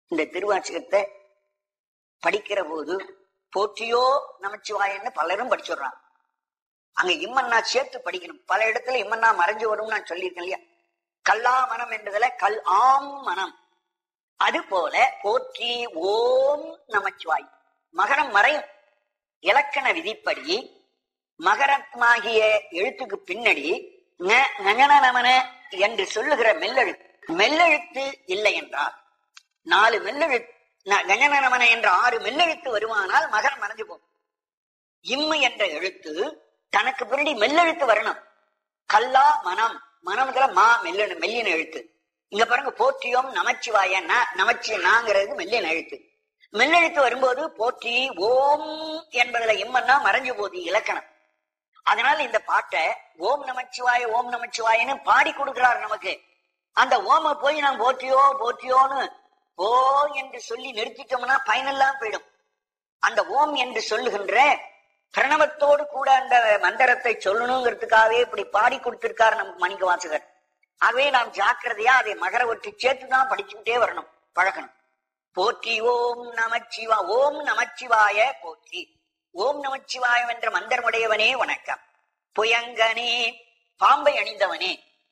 இந்த திருவாச்சகத்தை படிக்கிற போது போற்றியோ நமச்சிவாயன்னு பலரும் படிச்சுடுறாங்க அங்க இம்மன்னா சேர்த்து படிக்கணும் பல இடத்துல இம்மன்னா மறைஞ்சு வரும்னு நான் சொல்லியிருக்கேன் இல்லையா கல்லா மனம் என்றதுல கல் ஆம் மனம் அது போல போற்றி ஓம் நமச்சிவாய் மகரம் மறையும் இலக்கண விதிப்படி மகரமாகிய எழுத்துக்கு பின்னாடி ந நகன நமன என்று சொல்லுகிற மெல்லெழுத்து மெல்லெழுத்து இல்லை என்றால் நாலு மெல்லெழுத்து ந- கஜன நமன என்ற ஆறு மெல்லெழுத்து வருமானால் மகரம் மறைஞ்சு போகும் இம்மு என்ற எழுத்து தனக்கு பின்னாடி மெல்லெழுத்து வரணும் கல்லா மனம் மனம்ல மா மெல்லின மெல்லின எழுத்து இங்க பாருங்க போற்றியோம் நமச்சிவாய ந நமச்சி நாங்கிறது மெல்லின எழுத்து மெல்லெழுத்து வரும்போது போற்றி ஓம் என்பதுல இம்மன்னா மறைஞ்சு போகுது இலக்கணம் அதனால இந்த பாட்டை ஓம் நமச்சிவாய ஓம் நமச்சிவாயன்னு பாடி கொடுக்கிறார் நமக்கு அந்த ஓம போய் நாம் போற்றியோ போற்றியோன்னு ஓ என்று சொல்லி நிறுத்திட்டோம்னா பயனெல்லாம் போயிடும் அந்த ஓம் என்று சொல்லுகின்ற பிரணவத்தோடு கூட அந்த மந்திரத்தை சொல்லணுங்கிறதுக்காகவே இப்படி பாடி கொடுத்திருக்காரு நமக்கு மணிக்க வாசகர் ஆகவே நாம் ஜாக்கிரதையா அதை மகர ஒற்றி சேர்த்துதான் படிச்சுக்கிட்டே வரணும் பழகணும் போற்றி ஓம் நமச்சிவா ஓம் நமச்சிவாய போற்றி ஓம் நமச்சிவாயம் என்ற மந்திரமுடையவனே வணக்கம் புயங்கனே பாம்பை அணிந்தவனே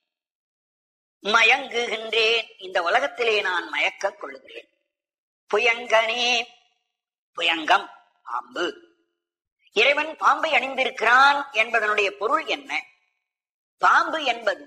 மயங்குகின்றேன் இந்த உலகத்திலே நான் மயக்கம் கொள்ளுகிறேன் புயங்கனே புயங்கம் பாம்பு இறைவன் பாம்பை அணிந்திருக்கிறான் என்பதனுடைய பொருள் என்ன பாம்பு என்பது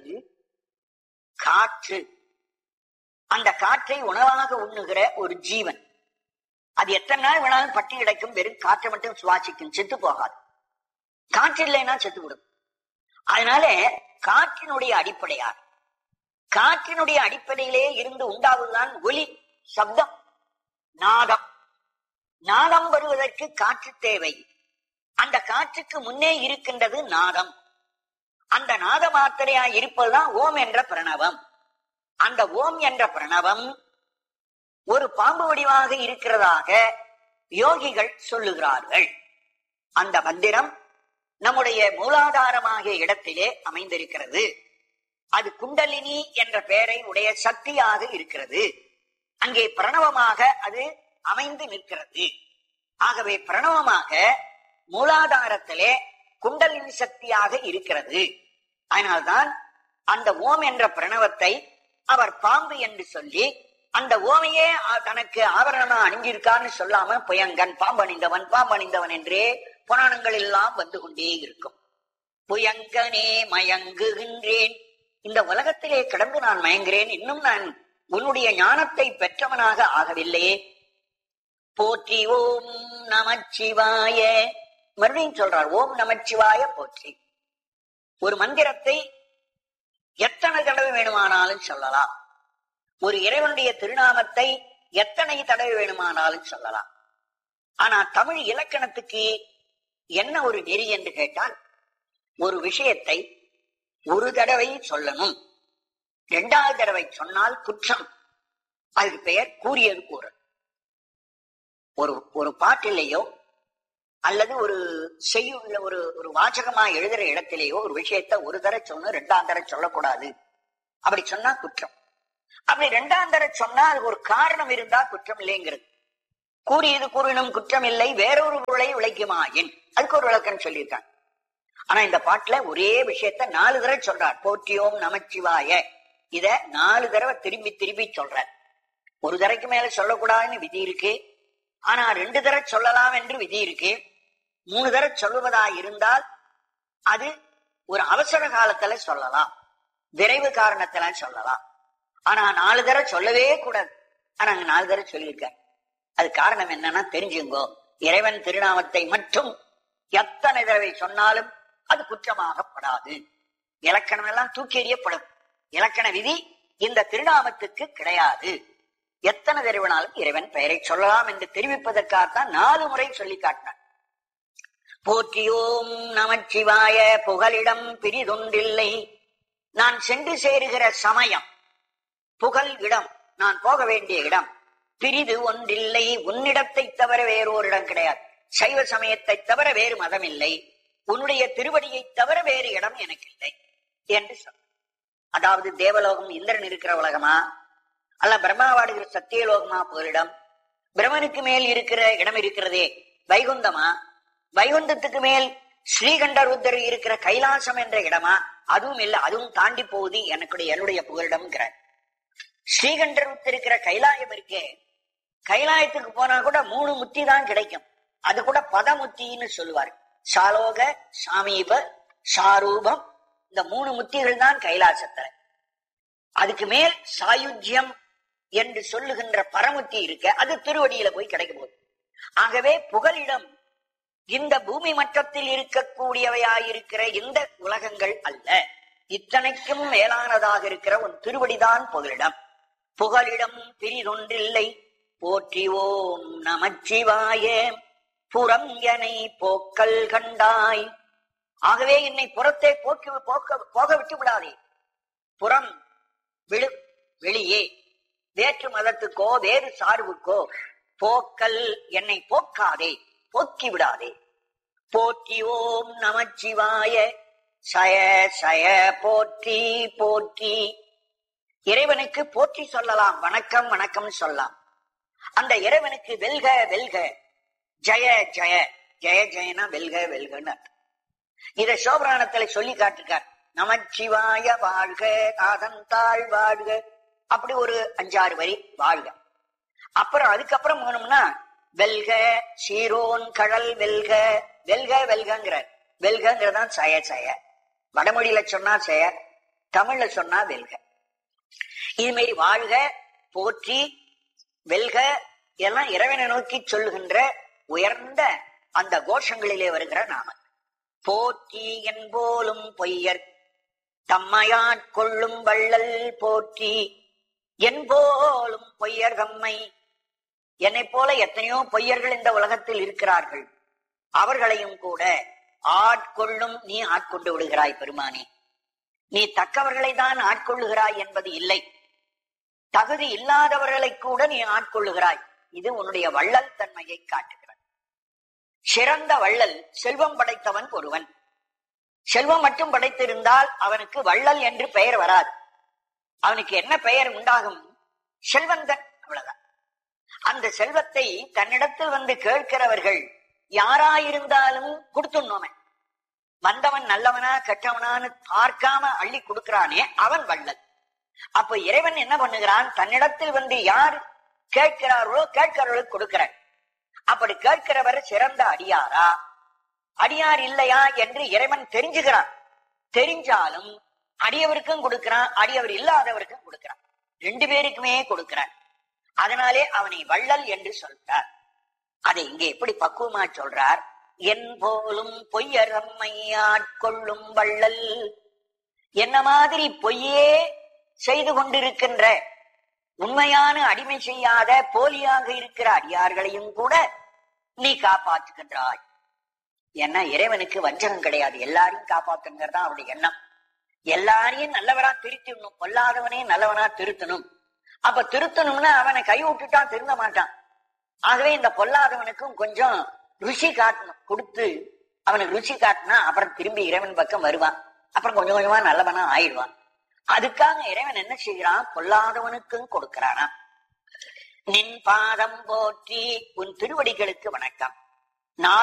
காற்று அந்த காற்றை உணவாக உண்ணுகிற ஒரு ஜீவன் அது எத்தனை நாள் வேணாலும் பட்டி கிடைக்கும் வெறும் காற்றை மட்டும் சுவாசிக்கும் செத்து போகாது காற்று இல்லைன்னா செத்து விடும் அதனால காற்றினுடைய அடிப்படையார் காற்றினுடைய அடிப்படையிலே இருந்து உண்டாவதுதான் ஒலி சப்தம் நாதம் நாதம் வருவதற்கு காற்று தேவை அந்த காற்றுக்கு முன்னே இருக்கின்றது நாதம் அந்த நாத மாத்திரையா இருப்பதுதான் ஓம் என்ற பிரணவம் அந்த ஓம் என்ற பிரணவம் ஒரு பாம்பு வடிவாக இருக்கிறதாக யோகிகள் சொல்லுகிறார்கள் அந்த மந்திரம் நம்முடைய மூலாதாரமாகிய இடத்திலே அமைந்திருக்கிறது அது குண்டலினி என்ற பெயரை உடைய சக்தியாக இருக்கிறது அங்கே பிரணவமாக அது அமைந்து நிற்கிறது ஆகவே பிரணவமாக மூலாதாரத்திலே குண்டலினி சக்தியாக இருக்கிறது அதனால்தான் அந்த ஓம் என்ற பிரணவத்தை அவர் பாம்பு என்று சொல்லி அந்த ஓமையே ஆ- தனக்கு ஆபரணமா அணிஞ்சிருக்கான்னு சொல்லாம புயங்கன் பாம்பணிந்தவன் பாம்பணிந்தவன் என்றே புராணங்கள் எல்லாம் வந்து கொண்டே இருக்கும் புயங்கனே மயங்குகின்றேன் இந்த உலகத்திலே கிடந்து நான் மயங்குகிறேன் இன்னும் நான் உன்னுடைய ஞானத்தை பெற்றவனாக ஆகவில்லையே போற்றி ஓம் நமச்சிவாய மறுபடியும் சொல்றார் ஓம் நமச்சிவாய போற்றி ஒரு மந்திரத்தை எத்தனை தடவை வேணுமானாலும் சொல்லலாம் ஒரு இறைவனுடைய திருநாமத்தை எத்தனை தடவை வேணுமானாலும் சொல்லலாம் ஆனா தமிழ் இலக்கணத்துக்கு என்ன ஒரு நெறி என்று கேட்டால் ஒரு விஷயத்தை ஒரு தடவை சொல்லணும் இரண்டாவது தடவை சொன்னால் குற்றம் அதுக்கு பெயர் கூறியது கூறல் ஒரு ஒரு பாட்டிலேயோ அல்லது ஒரு செய்யுள்ள ஒரு ஒரு வாசகமா எழுதுற இடத்திலேயோ ஒரு விஷயத்தை ஒரு தடவை சொன்னு ரெண்டாம் தடவை சொல்லக்கூடாது அப்படி சொன்னா குற்றம் அப்படி ரெண்டாம் தடவை சொன்னா அதுக்கு ஒரு காரணம் இருந்தா குற்றம் இல்லைங்கிறது கூறியது கூறினும் குற்றம் இல்லை வேறொரு பொருளை விளைக்குமாயின் அதுக்கு ஒரு விளக்கம் சொல்லியிருக்காங்க ஆனா இந்த பாட்டுல ஒரே விஷயத்த நாலு தடவை சொல்றார் போற்றியோம் நமச்சிவாய இத நாலு தடவை திரும்பி திரும்பி சொல்றார் ஒரு தடவைக்கு மேல சொல்லக்கூடாதுன்னு விதி இருக்கு ஆனா ரெண்டு தடவை சொல்லலாம் என்று விதி இருக்கு மூணு தடவை சொல்லுவதா இருந்தால் அது ஒரு அவசர காலத்துல சொல்லலாம் விரைவு காரணத்துல சொல்லலாம் ஆனா நாலு தடவை சொல்லவே கூடாது ஆனா அங்க நாலு தடவை சொல்லியிருக்காரு அது காரணம் என்னன்னா தெரிஞ்சுங்கோ இறைவன் திருநாமத்தை மட்டும் எத்தனை தடவை சொன்னாலும் அது குற்றமாகப்படாது இலக்கணம் எல்லாம் தூக்கி எறியப்படும் இலக்கண விதி இந்த திருநாமத்துக்கு கிடையாது எத்தனை தடவைனாலும் இறைவன் பெயரை சொல்லலாம் என்று தெரிவிப்பதற்காகத்தான் நாலு முறை சொல்லி காட்டினார் போற்றியோம் நமச்சிவாய புகலிடம் பிரிதொன்றில்லை நான் சென்று சேருகிற சமயம் புகழ் இடம் நான் போக வேண்டிய இடம் பிரிது ஒன்றில்லை உன்னிடத்தை தவிர வேறொரு இடம் கிடையாது சைவ சமயத்தை தவிர வேறு மதம் இல்லை உன்னுடைய திருவடியை தவிர வேறு இடம் எனக்கு இல்லை என்று சொன்ன அதாவது தேவலோகம் இந்திரன் இருக்கிற உலகமா அல்ல பிரம்மா வாடுகிற சத்தியலோகமா புகலிடம் பிரம்மனுக்கு மேல் இருக்கிற இடம் இருக்கிறதே வைகுந்தமா வைகுந்தத்துக்கு மேல் ஸ்ரீகண்டருத்தர் இருக்கிற கைலாசம் என்ற இடமா அதுவும் இல்ல அதுவும் தாண்டி போகுது எனக்கு என்னுடைய புகலிடம்ங்கிற ஸ்ரீகண்டருத்தர் இருக்கிற கைலாயம் இருக்கே கைலாயத்துக்கு போனா கூட மூணு முத்தி தான் கிடைக்கும் அது கூட பதமுத்தின்னு சொல்லுவார் சாலோக சாமீப சாரூபம் இந்த மூணு முத்திகள் தான் கைலாசத்துல அதுக்கு மேல் சாயுஜ்யம் என்று சொல்லுகின்ற பரமுத்தி இருக்க அது திருவடியில போய் கிடைக்க போகுது ஆகவே புகலிடம் இந்த பூமி மட்டத்தில் இருக்கக்கூடியவையாயிருக்கிற இந்த உலகங்கள் அல்ல இத்தனைக்கும் மேலானதாக இருக்கிற உன் திருவடிதான் புகலிடம் புகலிடம் பிரிதொன்றில்லை போற்றி ஓம் நமச்சிவாய புறம் எனை போக்கல் கண்டாய் ஆகவே என்னை புறத்தை போக்கி போக்க போக விட்டு விடாதே புறம் விழு வெளியே வேற்று மதத்துக்கோ வேறு சார்புக்கோ போக்கல் என்னை போக்காதே போக்கி விடாதே போற்றி ஓம் நமச்சிவாய சய சய போற்றி போற்றி இறைவனுக்கு போற்றி சொல்லலாம் வணக்கம் வணக்கம் சொல்லலாம் அந்த இறைவனுக்கு வெல்க வெல்க ஜெய ஜெய ஜெய ஜெயனா வெல்க வெல்கன்னு அர்த்தம் இத சோபராணத்துல சொல்லி காட்டிருக்கார் நமச்சிவாய வாழ்க காதந்தாள் வாழ்க அப்படி ஒரு அஞ்சாறு வரி வாழ்க அப்புறம் அதுக்கப்புறம் போனோம்னா வெல்க சீரோன் கடல் வெல்க வெல்க வெல்கங்கிறார் வெல்கங்கிறதான் சய சய வடமொழியில சொன்னா செய தமிழ்ல சொன்னா வெல்க இது மாதிரி வாழ்க போற்றி வெல்க எல்லாம் இறைவனை நோக்கி சொல்லுகின்ற உயர்ந்த அந்த கோஷங்களிலே வருகிற நாம போற்றி என்போலும் பொய்யர் தம்மையாட்கொள்ளும் வள்ளல் போற்றி என்போலும் பொய்யர் தம்மை என்னை போல எத்தனையோ பொய்யர்கள் இந்த உலகத்தில் இருக்கிறார்கள் அவர்களையும் கூட ஆட்கொள்ளும் நீ ஆட்கொண்டு விடுகிறாய் பெருமானே நீ தக்கவர்களை தான் ஆட்கொள்ளுகிறாய் என்பது இல்லை தகுதி இல்லாதவர்களை கூட நீ ஆட்கொள்ளுகிறாய் இது உன்னுடைய வள்ளல் தன்மையை காட்டுகிறது சிறந்த வள்ளல் செல்வம் படைத்தவன் ஒருவன் செல்வம் மட்டும் படைத்திருந்தால் அவனுக்கு வள்ளல் என்று பெயர் வராது அவனுக்கு என்ன பெயர் உண்டாகும் செல்வந்தன் அவ்வளவுதான் அந்த செல்வத்தை தன்னிடத்தில் வந்து கேட்கிறவர்கள் யாராயிருந்தாலும் கொடுத்துடணுமே வந்தவன் நல்லவனா கெட்டவனான்னு பார்க்காம அள்ளி கொடுக்கிறானே அவன் வள்ளல் அப்ப இறைவன் என்ன பண்ணுகிறான் தன்னிடத்தில் வந்து யார் கேட்கிறார்களோ கேட்கிறவர்களுக்கு கொடுக்கிறான் அப்படி கேட்கிறவர் சிறந்த அடியாரா அடியார் இல்லையா என்று இறைவன் தெரிஞ்சுகிறான் தெரிஞ்சாலும் அடியவருக்கும் கொடுக்கிறான் அடியவர் இல்லாதவருக்கும் கொடுக்கிறான் ரெண்டு பேருக்குமே கொடுக்கிறான் அதனாலே அவனை வள்ளல் என்று சொல்றார் அதை இங்கே எப்படி பக்குவமா சொல்றார் என் போலும் பொய்யரம்மை ஆட்கொள்ளும் வள்ளல் என்ன மாதிரி பொய்யே செய்து கொண்டிருக்கின்ற உண்மையான அடிமை செய்யாத போலியாக இருக்கிற அடியார்களையும் கூட நீ காப்பாற்றுகின்றாய் ஏன்னா இறைவனுக்கு வஞ்சகம் கிடையாது எல்லாரையும் காப்பாத்துங்கிறது தான் அவருடைய எண்ணம் எல்லாரையும் நல்லவரா திருத்தணும் பொல்லாதவனே நல்லவனா திருத்தணும் அப்ப திருத்தணும்னா அவனை கை விட்டுட்டா திருந்த மாட்டான் ஆகவே இந்த பொல்லாதவனுக்கும் கொஞ்சம் ருசி காட்டணும் கொடுத்து அவனுக்கு ருசி காட்டினா அப்புறம் திரும்பி இறைவன் பக்கம் வருவான் அப்புறம் கொஞ்சம் கொஞ்சமா நல்லவனா ஆயிடுவான் அதுக்காக இறைவன் என்ன செய்கிறான் பொல்லாதவனுக்கும் கொடுக்கிறானா நின் பாதம் போற்றி உன் திருவடிகளுக்கு வணக்கம் நாள்